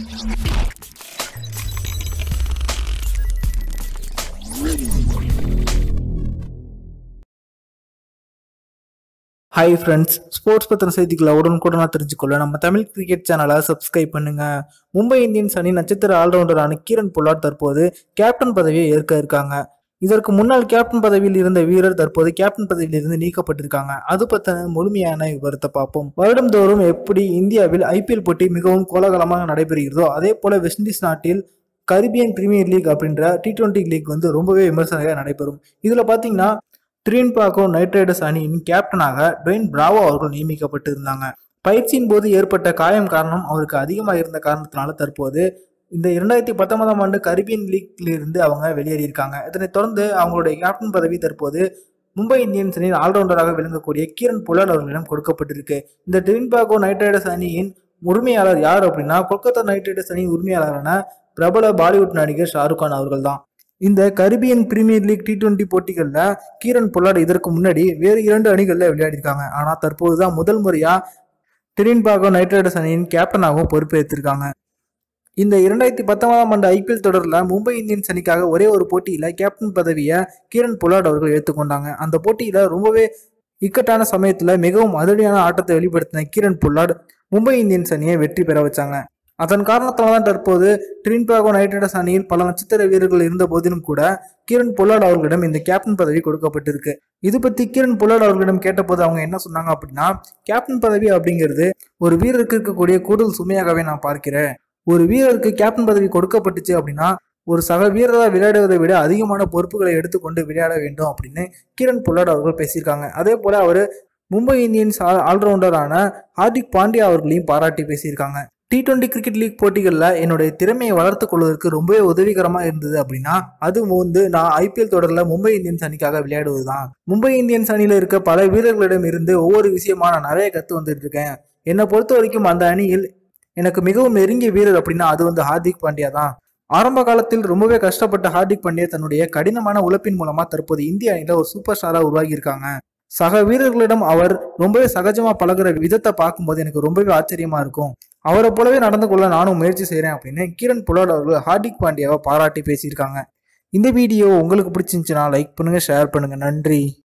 hi friends sports பத்திர செய்திகளை உடனுக்குடனாக தெரிஞ்சுக்கொள்ள நம்ம தமிழ் கிரிக்கெட் சேனலை சப்ஸ்கிரைப் பண்ணுங்க மும்பை இந்தியன்ஸ் அணி நட்சத்திர ஆல்ரவுண்டரான கீரன் பொல்லாட் தற்போது கேப்டன் பதவியை ஏற்க இருக்காங்க இதற்கு முன்னாள் கேப்டன் பதவியில் இருந்த வீரர் தற்போது கேப்டன் பதவியில் இருந்து நீக்கப்பட்டிருக்காங்க அது பற்றின முழுமையான விவரத்தை பார்ப்போம் வருடந்தோறும் எப்படி இந்தியாவில் ஐபிஎல் போட்டி மிகவும் கோலாகலமாக நடைபெறுகிறதோ அதே போல வெஸ்ட் இண்டீஸ் நாட்டில் கரிபியன் பிரீமியர் லீக் அப்படின்ற டி டுவெண்ட்டி லீக் வந்து ரொம்பவே விமர்சனையாக நடைபெறும் இதில் பார்த்தீங்கன்னா ட்ரீன்பாக்கோ நைட் ரைடர்ஸ் அணியின் கேப்டனாக ட்ரெயின் பிராவோ அவர்கள் நியமிக்கப்பட்டிருந்தாங்க பயிற்சியின் போது ஏற்பட்ட காயம் காரணம் அவருக்கு அதிகமாக இருந்த காரணத்தினால தற்போது இந்த இரண்டாயிரத்தி பத்தொன்பதாம் ஆண்டு கரிபியன் லீக்ல இருந்து அவங்க வெளியேறியிருக்காங்க இதனைத் தொடர்ந்து அவங்களுடைய கேப்டன் பதவி தற்போது மும்பை இந்தியன்ஸ் அணியின் ஆல்ரவுண்டராக விளங்கக்கூடிய கீரன் புலர் அவர்களிடம் கொடுக்கப்பட்டிருக்கு இந்த ட்ரின்பாகோ நைட் ரைடர்ஸ் அணியின் உரிமையாளர் யார் அப்படின்னா கொல்கத்தா நைட் ரைடர்ஸ் அணியின் உரிமையாளரான பிரபல பாலிவுட் நடிகர் ஷாருக் கான் அவர்கள் தான் இந்த Caribbean premier league T twenty போட்டிகளில் கீரன் பொல்லாட் இதற்கு முன்னாடி வேறு இரண்டு அணிகளில் விளையாடிருக்காங்க ஆனால் தற்போது தான் முதல் முறையாக டிரின்பாகோ நைட் ரைடர்ஸ் அணியின் கேப்டனாகவும் பொறுப்பேற்றிருக்காங்க இந்த இரண்டாயிரத்தி பத்தொன்பதாம் ஆண்டு ஐபிஎல் தொடரில் மும்பை இந்தியன்ஸ் அணிக்காக ஒரே ஒரு போட்டியில் கேப்டன் பதவியை கீரன் பொல்லாட் அவர்கள் ஏற்றுக்கொண்டாங்க அந்த போட்டியில் ரொம்பவே இக்கட்டான சமயத்தில் மிகவும் அதிரடியான ஆட்டத்தை வெளிப்படுத்தின கீரன் பொல்லாட் மும்பை இந்தியன்ஸ் அணியை வெற்றி பெற வச்சாங்க அதன் காரணத்தால் தான் தற்போது ட்ரின்பாகோ நைட் ரைடர்ஸ் அணியில் பல நட்சத்திர வீரர்கள் இருந்த போதிலும் கூட கிரண் பொல்லாட் அவர்களிடம் இந்த கேப்டன் பதவி கொடுக்கப்பட்டிருக்கு இது பத்தி கிரண் பொல்லாட் அவர்களிடம் கேட்டபோது அவங்க என்ன சொன்னாங்க அப்படின்னா கேப்டன் பதவி அப்படிங்கிறது ஒரு வீரருக்கு இருக்கக்கூடிய கூடுதல் சுமையாகவே நான் பார்க்கிறேன் ஒரு வீரருக்கு கேப்டன் பதவி கொடுக்கப்பட்டுச்சு அப்படின்னா ஒரு சக வீரராக விளையாடுவதை விட அதிகமான பொறுப்புகளை எடுத்துக்கொண்டு விளையாட வேண்டும் அப்படின்னு கிரண் பொல்லாட் அவர்கள் பேசியிருக்காங்க அதே போல அவர் மும்பை இந்தியன்ஸ் ஆல்ரவுண்டரான ஹார்திக் பாண்டியா அவர்களையும் பாராட்டி பேசியிருக்காங்க டி டுவெண்ட்டி கிரிக்கெட் லீக் போட்டிகளில் என்னுடைய திறமையை வளர்த்து கொள்வதற்கு ரொம்பவே உதவிகரமாக இருந்தது அப்படின்னா அது வந்து நான் ஐபிஎல் தொடரில் மும்பை இந்தியன்ஸ் அணிக்காக விளையாடுவது தான் மும்பை இந்தியன்ஸ் அணியில் இருக்க பல வீரர்களிடம் இருந்து ஒவ்வொரு விஷயமா நான் நிறைய கற்று வந்துட்டு இருக்கேன் என்னை பொறுத்த வரைக்கும் அந்த அணியில் எனக்கு மிகவும் நெருங்கிய வீரர் அப்படின்னா அது வந்து ஹார்திக் பாண்டியா தான் ஆரம்ப காலத்தில் ரொம்பவே கஷ்டப்பட்ட ஹார்திக் பாண்டியா தன்னுடைய கடினமான உழைப்பின் மூலமா தற்போது இந்திய அணியில ஒரு சூப்பர் ஸ்டாரா உருவாகி இருக்காங்க சக வீரர்களிடம் அவர் ரொம்பவே சகஜமா பழகுற விதத்தை பார்க்கும்போது எனக்கு ரொம்பவே ஆச்சரியமா இருக்கும் அவரை போலவே நடந்து கொள்ள நானும் முயற்சி செய்கிறேன் அப்படின்னு கிரண் புலாட் அவர்கள் ஹார்திக் பாண்டியாவை பாராட்டி பேசியிருக்காங்க இந்த வீடியோ உங்களுக்கு பிடிச்சிருந்துச்சுன்னா லைக் பண்ணுங்க ஷேர் பண்ணுங்க நன்றி